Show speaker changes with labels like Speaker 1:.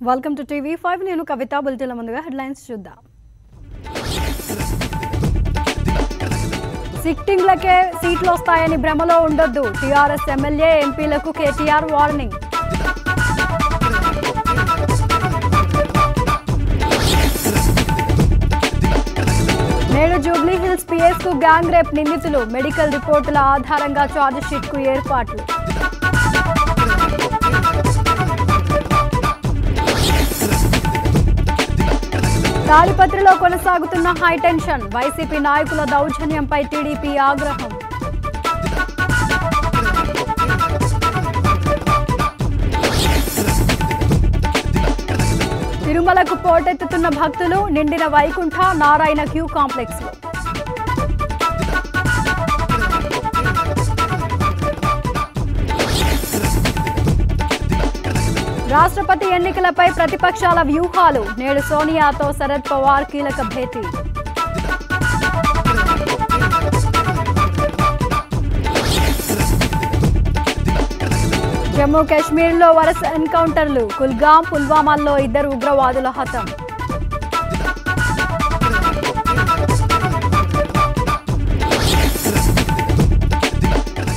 Speaker 1: welcome to TV five నేను కవిత బులెటిన్ల ముందుగా headlines చూద్దాం సిట్టింగ్లకే సీట్లు వస్తాయని భ్రమలో ఉండొద్దు టీఆర్ఎస్ ఎమ్మెల్యే ఎంపీలకు కేటీఆర్ వార్నింగ్ నేడు జూబ్లీ హిల్స్ పిఎస్ కు గ్యాంగ్ రేప్ నిందితులు మెడికల్ రిపోర్టుల ఆధారంగా ఛార్జ్ షీట్ కు ఏర్పాట్లు తాడిపత్రిలో కొనసాగుతున్న హైటెన్షన్ వైసీపీ నాయకుల దౌర్జన్యంపై టీడీపీ ఆగ్రహం తిరుమలకు పోటెత్తుతున్న భక్తులు నిండిన వైకుంఠ నారాయణ క్యూ కాంప్లెక్స్ లో రాష్ట్రపతి ఎన్నికలపై ప్రతిపక్షాల వ్యూహాలు నేడు సోనియాతో శరద్ పవార్ కీలక భేటీ జమ్మూ కాశ్మీర్లో వరుస ఎన్కౌంటర్లు కుల్గాం పుల్వామాల్లో ఇద్దరు ఉగ్రవాదుల హతం